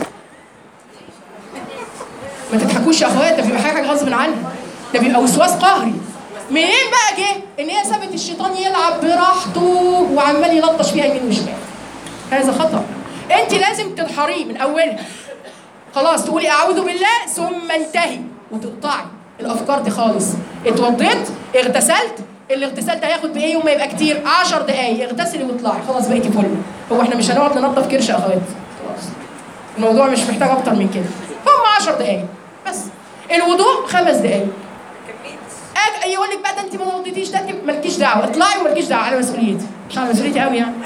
ما تضحكوش يا اخوات ده بيبقى حاجه غصب عنها ده بيبقى وسواس قهري منين بقى جه ان هي سابت الشيطان يلعب براحته وعمال يلطش فيها يمين وشمال هذا خطا انت لازم تنحريه من اولها خلاص تقولي اعوذ بالله ثم انتهي وتقطعي الافكار دي خالص اتوضيت اغتسلت الاغتسال ده هياخد بايه يوم ما يبقى كتير 10 دقايق اغتسلي واطلعي خلاص بقيتي فل هو احنا مش هنقعد ننظف كرش يا اخوات خلاص الموضوع مش محتاج اكتر من كده هم 10 دقايق بس الوضوء خمس دقايق اجي يقول لك بقى ده انت ما وضيتيش ده انت مالكيش دعوه اطلعي ومالكيش دعوه على مسؤوليتي مش على مسؤوليتي قوي يعني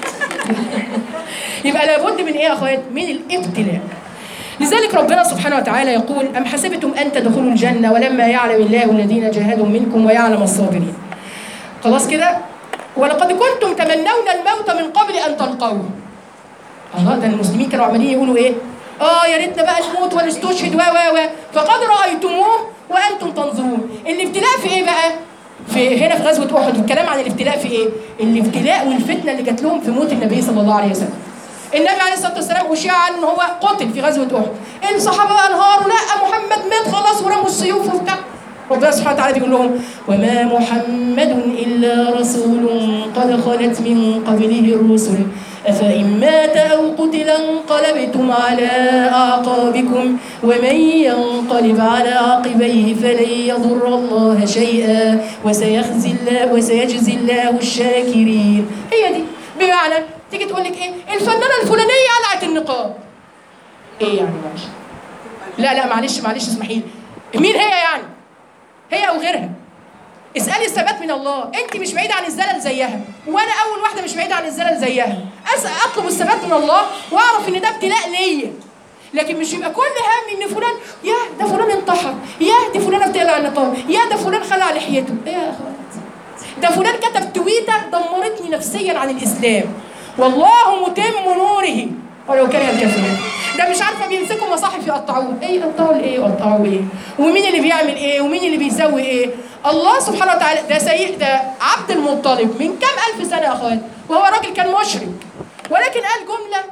يبقى لابد من ايه يا اخوات؟ من الابتلاء. لذلك ربنا سبحانه وتعالى يقول: أم حسبتم أن تدخلوا الجنة ولما يعلم الله الذين جاهدوا منكم ويعلم الصابرين. خلاص كده؟ ولقد كنتم تمنون الموت من قبل أن تلقوه. الله ده المسلمين كانوا عمالين يقولوا ايه؟ اه يا ريتنا بقى نموت ونستشهد و و و فقد رايتموه وانتم تنظرون الابتلاء في ايه بقى في هنا في غزوه احد والكلام عن الابتلاء في ايه الابتلاء والفتنه اللي جات لهم في موت النبي صلى الله عليه وسلم النبي عليه الصلاه والسلام اشيع عنه ان هو قتل في غزوه احد الصحابه بقى انهاروا لا محمد مات خلاص ورموا السيوف وبتاع ربنا سبحانه وتعالى بيقول لهم وما محمد الا رسول قد خلت من قبله الرسل أفإن مات أو قتل انقلبتم على أعقابكم ومن ينقلب على عقبيه فلن يضر الله شيئا وسيخزي الله وسيجزي الله الشاكرين هي دي بمعنى تيجي تقول لك ايه الفنانه الفلانيه قلعت النقاب ايه يعني معلش لا لا معلش معلش اسمحي لي مين هي يعني هي او غيرها اسالي الثبات من الله انت مش بعيده عن الزلل زيها وانا اول واحده مش بعيده عن الزلل زيها اسال اطلب الثبات من الله واعرف ان ده ابتلاء ليا لكن مش يبقى كل همي ان فلان يا ده فلان انتحر يا دي فلانه بتقلع النقاب يا ده فلان خلع لحيته ايه يا اخوات ده فلان كتب تويته دمرتني نفسيا عن الاسلام والله متم نوره ولو كره الكافرون ده مش عارفه بيمسكوا مصاحف يقطعوه ايه يقطعوا ايه يقطعوا ايه ومين اللي بيعمل ايه ومين اللي بيسوي ايه الله سبحانه وتعالى ده سيء ده عبد المطلب من كام الف سنه يا اخوان وهو راجل كان مشرك ولكن قال جمله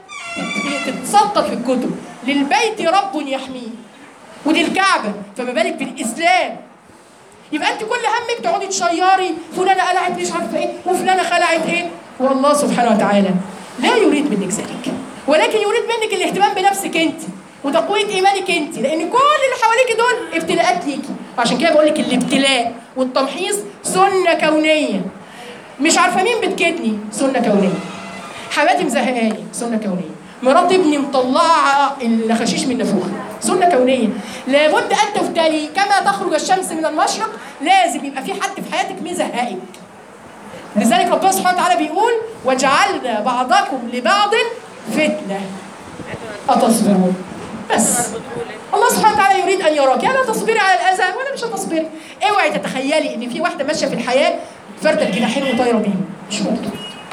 تتسطر في الكتب للبيت رب يحميه ودي الكعبه فما بالك بالاسلام يبقى انت كل همك تقعدي تشيري فلانه قلعت مش عارفه ايه وفلانه خلعت ايه والله سبحانه وتعالى لا يريد منك ذلك ولكن يريد منك الاهتمام بنفسك انت وتقويه ايمانك انت لان كل اللي حواليك دول ابتلاءات ليكي وعشان كده بقول لك الابتلاء والتمحيص سنه كونيه مش عارفه مين بتكدني سنه كونيه حماتي مزهقاني سنه كونيه مرات ابني مطلعه الخشيش من نافوخها سنه كونيه لابد ان تفتلي كما تخرج الشمس من المشرق لازم يبقى في حد في حياتك مزهقك لذلك ربنا سبحانه وتعالى بيقول وجعلنا بعضكم لبعض فتنه اتصبرون بس الله سبحانه وتعالى يريد ان يراك يا لا تصبري على الاذى ولا مش هتصبري اوعي تتخيلي ان في واحده ماشيه في الحياه فرده الجناحين وطايره بيهم مش ممكن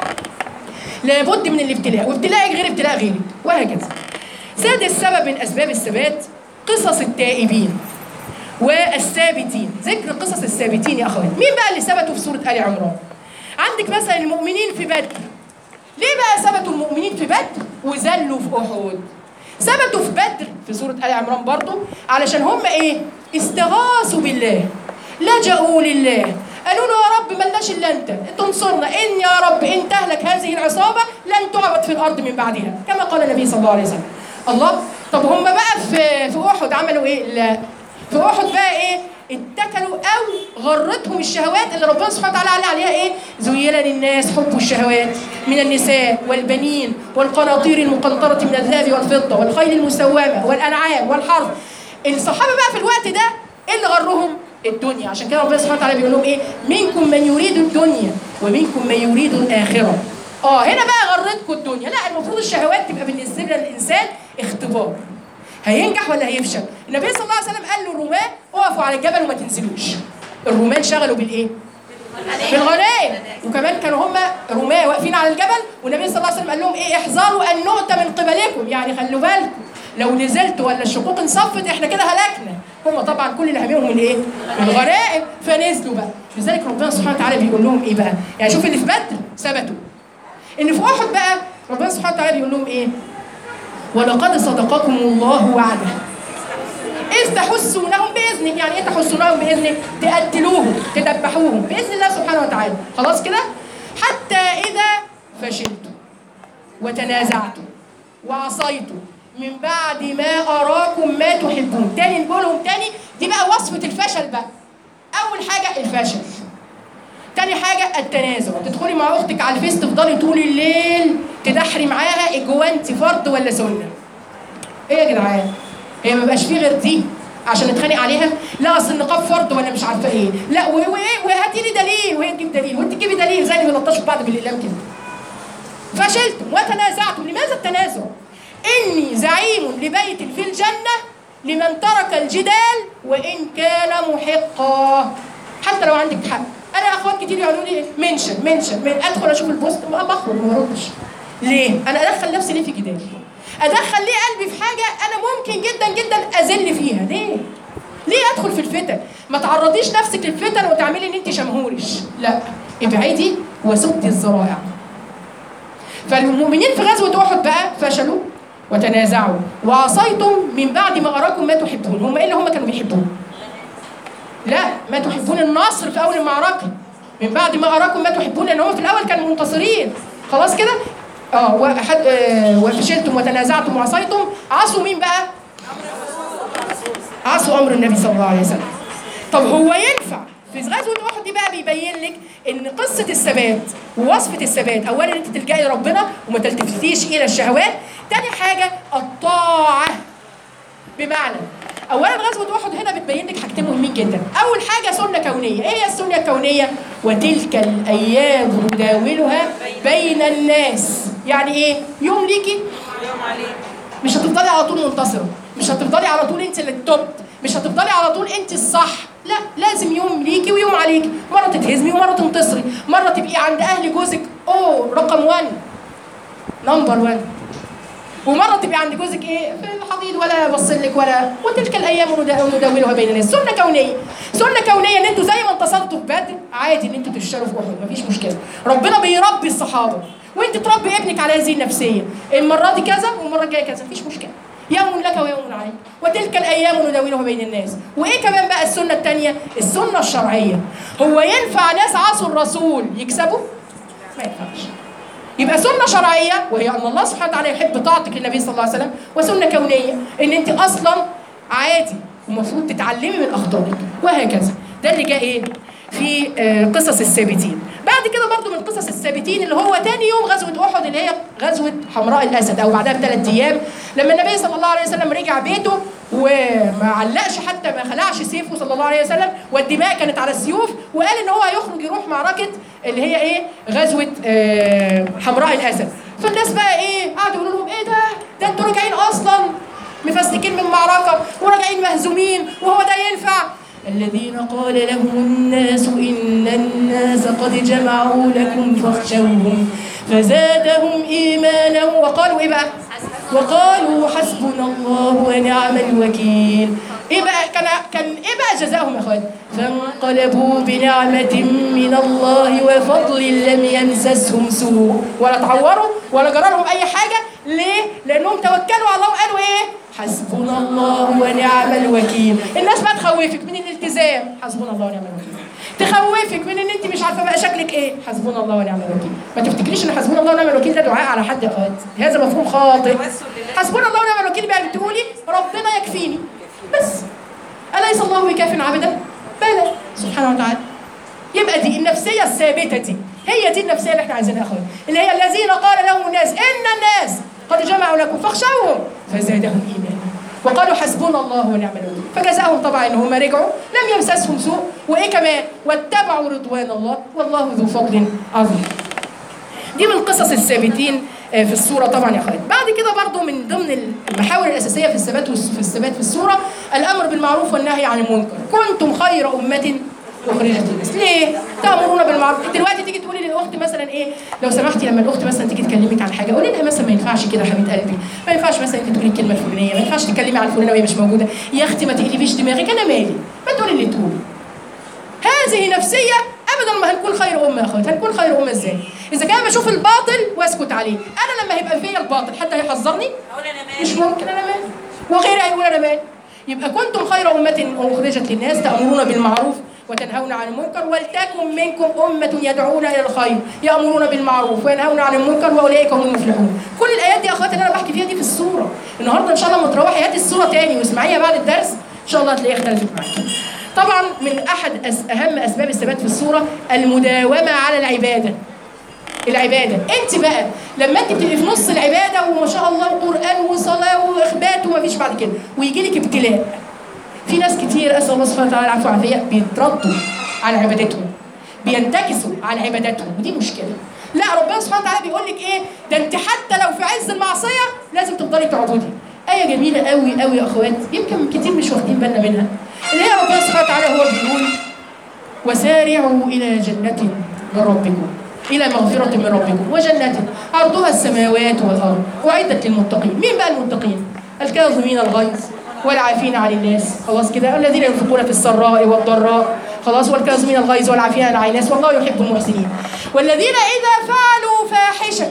لابد من الابتلاء وابتلاءك غير ابتلاء غيرك وهكذا سادس سبب من اسباب الثبات قصص التائبين والثابتين ذكر قصص الثابتين يا اخوان مين بقى اللي ثبتوا في سوره ال عمران عندك مثلا المؤمنين في بدر ليه بقى ثبتوا المؤمنين في بدر وذلوا في احد ثبتوا في بدر في سوره ال عمران برضو علشان هم ايه استغاثوا بالله لجأوا لله قالوا له يا رب ملناش الا انت تنصرنا ان يا رب ان تهلك هذه العصابه لن تعبد في الارض من بعدها كما قال النبي صلى الله عليه وسلم الله طب هم بقى في في احد عملوا ايه لا في احد بقى ايه اتكلوا او غرتهم الشهوات اللي ربنا سبحانه وتعالى قال عليها ايه زين للناس حب الشهوات من النساء والبنين والقناطير المقنطره من الذهب والفضه والخيل المسومه والانعام والحرث الصحابه بقى في الوقت ده ايه اللي غرهم الدنيا عشان كده ربنا سبحانه وتعالى بيقول لهم ايه منكم من يريد الدنيا ومنكم من يريد الاخره اه هنا بقى غرتكم الدنيا لا المفروض الشهوات تبقى بالنسبه للانسان اختبار هينجح ولا هيفشل النبي صلى الله عليه وسلم قال للرماة اقفوا على الجبل وما تنزلوش الرومان شغلوا بالايه بالغنائم وكمان كانوا هم رماة واقفين على الجبل والنبي صلى الله عليه وسلم قال لهم ايه احذروا ان نؤتى من قبلكم يعني خلوا بالكم لو نزلت ولا الشقوق انصفت احنا كده هلكنا هم طبعا كل اللي همهم من ايه؟ من الغنائم فنزلوا بقى لذلك ربنا سبحانه وتعالى بيقول لهم ايه بقى؟ يعني شوف اللي في بدر ثبتوا ان في احد بقى ربنا سبحانه وتعالى بيقول لهم ايه؟ ولقد صدقكم الله وعده إذ تحسونهم بإذنه يعني إيه تحسونهم بإذنه؟ تقتلوهم تذبحوهم بإذن الله سبحانه وتعالى خلاص كده؟ حتى إذا فشلتم وتنازعتم وعصيتم من بعد ما أراكم ما تحبون تاني نقولهم تاني دي بقى وصفة الفشل بقى أول حاجة الفشل تاني حاجة التنازع تدخلي مع أختك على الفيس تفضلي طول الليل تدحري معاها إجوانتي فرض ولا سنة إيه يا جدعان؟ هي ما بقاش فيه غير دي عشان نتخانق عليها لا اصل النقاب فرض وانا مش عارفه ايه لا و- وايه وهاتي لي دليل وهي تجيب دليل وانت تجيبي دليل زي اللي بيلطشوا في بعض بالاقلام كده فشلتم وتنازعتم لماذا التنازع اني زعيم لبيت في الجنه لمن ترك الجدال وان كان محقا حتى لو عندك حق انا اخوات كتير يقولوا لي منشن منشن من ادخل اشوف البوست ما بخرج ما بردش ليه انا ادخل نفسي ليه في جدال ادخل ليه قلبي في حاجه انا ممكن جدا جدا اذل فيها ليه ليه ادخل في الفتن ما تعرضيش نفسك للفتن وتعملي ان انت شمهورش لا ابعدي وسدي الذرائع فالمؤمنين في غزوه احد بقى فشلوا وتنازعوا وعصيتم من بعد ما اراكم ما تحبون هم ايه اللي هم كانوا بيحبوه لا ما تحبون النصر في اول المعركه من بعد ما اراكم ما تحبون لان هم في الاول كانوا منتصرين خلاص كده اه وحد آه وفشلتم وتنازعتم وعصيتم عصوا مين بقى عصوا امر النبي صلى الله عليه وسلم طب هو ينفع في غزوه احد دي بقى بيبين لك ان قصه الثبات ووصفه الثبات اولا انت تلجئي لربنا وما تلتفتيش الى الشهوات تاني حاجه الطاعه بمعنى اولا غزوه احد هنا بتبين لك حاجتين مهمين جدا اول حاجه سنه كونيه ايه هي السنه الكونيه وتلك الايام نداولها بين الناس يعني ايه يوم ليكي مش هتفضلي على طول منتصره مش هتفضلي على طول انت اللي التوب مش هتفضلي على طول انت الصح لا لازم يوم ليكي ويوم عليكي مره تتهزمي ومره تنتصري مره تبقي عند اهل جوزك اوه رقم 1 نمبر 1 ومره تبقي عند جوزك ايه في الحضيض ولا بصلك ولا وتلك الايام نداولها بين الناس سنه كونيه سنه كونيه ان انتوا زي ما انتصرتوا في بدر عادي ان انتوا تشتروا في احد مفيش مشكله ربنا بيربي الصحابه وانت تربي ابنك على هذه النفسيه المره دي كذا والمره الجايه كذا مفيش مشكله يوم لك ويوم عليك وتلك الايام نداولها بين الناس وايه كمان بقى السنه الثانيه السنه الشرعيه هو ينفع ناس عصوا الرسول يكسبوا ما ينفعش يبقى سنه شرعيه وهي ان الله سبحانه وتعالى يحب طاعتك للنبي صلى الله عليه وسلم وسنه كونيه ان انت اصلا عادي ومفروض تتعلمي من اخطائك وهكذا ده اللي جاء ايه في آه، قصص الثابتين بعد كده برضو من قصص الثابتين اللي هو تاني يوم غزوة أحد اللي هي غزوة حمراء الأسد أو بعدها بثلاث أيام لما النبي صلى الله عليه وسلم رجع بيته وما علقش حتى ما خلعش سيفه صلى الله عليه وسلم والدماء كانت على السيوف وقال إن هو هيخرج يروح معركة اللي هي إيه غزوة آه، حمراء الأسد فالناس بقى إيه قعدوا يقولوا لهم إيه ده ده أنتوا راجعين أصلا مفسكين من معركة وراجعين مهزومين وهو ده ينفع الذين قال لهم الناس إن الناس قد جمعوا لكم فاخشوهم فزادهم إيمانا وقالوا إيه بقى؟ وقالوا حسبنا الله ونعم الوكيل إيه بقى كان كان إيه بقى جزاؤهم يا إخوان؟ فانقلبوا بنعمة من الله وفضل لم يمسسهم سوء ولا تعوروا ولا جرى لهم أي حاجة ليه؟ لأنهم توكلوا على الله وقالوا إيه؟ حسبنا الله ونعم الوكيل الناس بقى تخوفك من الالتزام حسبنا الله ونعم الوكيل تخوفك من ان انت مش عارفه بقى شكلك ايه حسبنا الله ونعم الوكيل ما تفتكريش ان حسبنا الله ونعم الوكيل ده دعاء على حد يا اخوات هذا مفهوم خاطئ حسبنا الله ونعم الوكيل بقى بتقولي ربنا يكفيني بس اليس الله بكاف عبدا بلى سبحانه وتعالى يبقى دي النفسيه الثابته دي هي دي النفسيه اللي احنا عايزينها يا اخوات اللي هي الذين قال لهم الناس ان الناس قد جمعوا لكم فاخشوهم فزادهم ايمانا وقالوا حسبنا الله ونعم الوكيل فجزاهم طبعا ان هم رجعوا لم يمسسهم سوء وايه كمان واتبعوا رضوان الله والله ذو فضل عظيم دي من قصص الثابتين آه، في السورة طبعا يا اخوات بعد كده برضو من ضمن المحاور الأساسية في الثبات والس- في الثبات في السورة الأمر بالمعروف والنهي عن المنكر كنتم خير أمة أخرجت للناس ليه؟ تأمرون بالمعروف دلوقتي تيجي تقولي للأخت مثلا إيه لو سمحتي لما الأخت مثلا تيجي تكلمك عن حاجة قولي لها مثلا ما ينفعش كده يا حبيبة قلبي ما ينفعش مثلا أنت تقولي الكلمة الفلانية ما ينفعش تتكلمي عن فلانة وهي مش موجودة يا أختي ما تقلبيش دماغك أنا مالي ما تقولي اللي تقولي هذه نفسية أبدا ما هنكون خير أمة يا أخوات هنكون خير أمة إزاي؟ إذا كان بشوف الباطل وأسكت عليه أنا لما هيبقى فيا الباطل حد هيحذرني؟ مش ممكن أنا مالي وغيري هيقول أنا مالي يبقى كنتم خير أمة أخرجت للناس تأمرون بالمعروف وتنهون عن المنكر ولتكن منكم أمة يدعون إلى الخير يأمرون بالمعروف وينهون عن المنكر وأولئك هم المفلحون كل الآيات دي يا أخواتي اللي أنا بحكي فيها دي في السورة النهاردة إن شاء الله لما تروحي هاتي السورة تاني واسمعيها بعد الدرس إن شاء الله هتلاقيها اختلفت معاكي طبعا من أحد أس أهم أسباب الثبات في السورة المداومة على العبادة العبادة انت بقى لما انت بتبقي في نص العبادة وما شاء الله قرآن وصلاة وإخبات ومفيش بعد كده ويجي لك ابتلاء في ناس كتير اسال الله سبحانه وتعالى العفو والعافيه بيتردوا عن عبادتهم بينتكسوا عن عبادتهم ودي مشكله لا ربنا سبحانه وتعالى بيقول لك ايه ده انت حتى لو في عز المعصيه لازم تفضلي تعبدي ايه جميله قوي قوي يا اخوات يمكن كتير مش واخدين بالنا منها اللي هي ربنا سبحانه وتعالى هو بيقول وسارعوا الى جنه من ربكم الى مغفره من ربكم وجنه عرضها السماوات والارض اعدت للمتقين مين بقى المتقين الكاظمين الغيظ والعافين عن الناس خلاص كده الذين ينفقون في السراء والضراء خلاص والكاظمين الغيظ والعافين عن الناس والله يحب المحسنين والذين اذا فعلوا فاحشه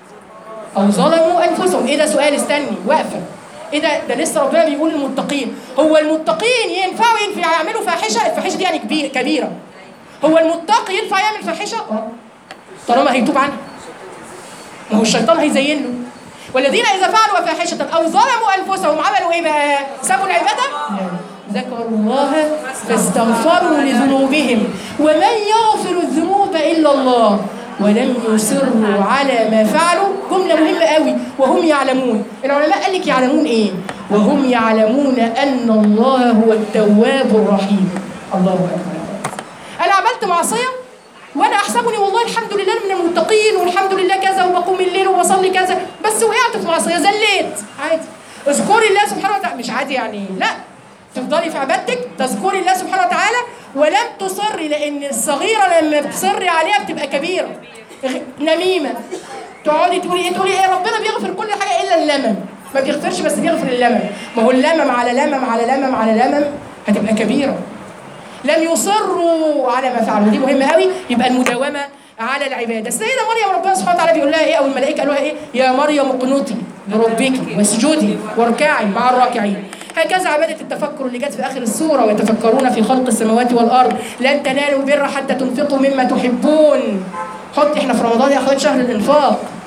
او ظلموا انفسهم ايه ده سؤال استني واقفه ايه ده ده لسه ربنا بيقول المتقين هو المتقين ينفعوا ينفع يعملوا فاحشه الفاحشه دي يعني كبير كبيره هو المتقي ينفع يعمل فاحشه اه طالما هيتوب عنها ما هو الشيطان هيزين له والذين اذا فعلوا فاحشه او ظلموا انفسهم عملوا ايه بقى سابوا العباده لا. ذكروا الله فاستغفروا لذنوبهم ومن يغفر الذنوب الا الله ولم يصروا على ما فعلوا جمله مهمه قوي وهم يعلمون العلماء قال لك يعلمون ايه وهم يعلمون ان الله هو التواب الرحيم الله اكبر انا عملت معصيه وانا احسبني والله الحمد لله من المتقين والحمد لله كذا وبقوم الليل وبصلي كذا بس وقعت في معصيه زليت عادي اذكري الله سبحانه وتعالى مش عادي يعني لا تفضلي في عبادتك تذكري الله سبحانه وتعالى ولم تصري لان الصغيره لما بتصري عليها بتبقى كبيره غ- نميمه تقعدي تقولي ايه تقولي ايه ربنا بيغفر كل حاجه الا اللمم ما بيغفرش بس بيغفر اللمم ما هو اللمم على لمم على لمم على لمم هتبقى كبيره لم يصروا على ما فعلوا دي مهمه قوي يبقى المداومه على العباده السيده مريم ربنا سبحانه وتعالى بيقول لها ايه او الملائكه قالوا لها ايه يا مريم اقنطي لربك واسجدي واركعي مع الراكعين هكذا عبادة التفكر اللي جت في آخر السورة ويتفكرون في خلق السماوات والأرض لن تنالوا البر حتى تنفقوا مما تحبون حط احنا في رمضان يا اخوات شهر الانفاق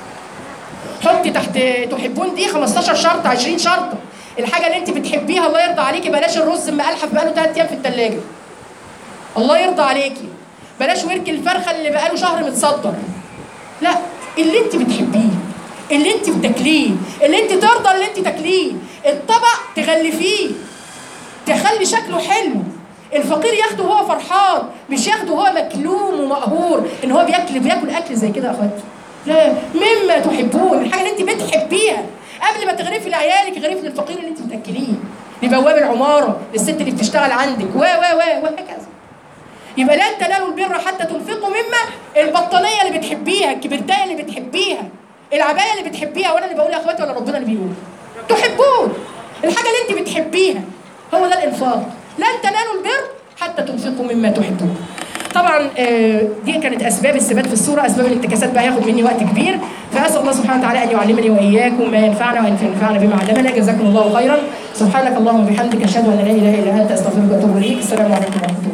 حطي تحت تحبون دي 15 شرط 20 شرطه الحاجه اللي انت بتحبيها الله يرضى عليكي بلاش الرز المقلحف بقاله 3 ايام في الثلاجه الله يرضى عليكي بلاش ورك الفرخه اللي بقاله شهر متصدر لا اللي انت بتحبيه اللي انت بتاكليه اللي انت ترضى اللي انت تاكليه الطبق تغلفيه تخلي شكله حلو الفقير ياخده وهو فرحان مش ياخده وهو مكلوم ومقهور ان هو بياكل بياكل اكل زي كده يا اخواتي لا مما تحبون الحاجه اللي انت بتحبيها قبل ما تغرفي لعيالك غرفي للفقير اللي انت بتاكليه لبواب العماره للست اللي بتشتغل عندك و و و وهكذا يبقى لن تنالوا البر حتى تنفقوا مما البطانيه اللي بتحبيها الكبرتايه اللي بتحبيها العبايه اللي بتحبيها وانا اللي بقول يا اخواتي ولا ربنا اللي بيقول تحبون الحاجه اللي انت بتحبيها هو ده الانفاق لن تنالوا البر حتى تنفقوا مما تحبون طبعا آه، دي كانت اسباب الثبات في الصوره اسباب الانتكاسات بقى هياخد مني وقت كبير فاسال الله سبحانه وتعالى ان يعلمني واياكم ما ينفعنا وان ينفعنا بما علمنا جزاكم الله خيرا سبحانك اللهم وبحمدك اشهد ان لا اله الا انت استغفرك واتوب اليك السلام عليكم ورحمه الله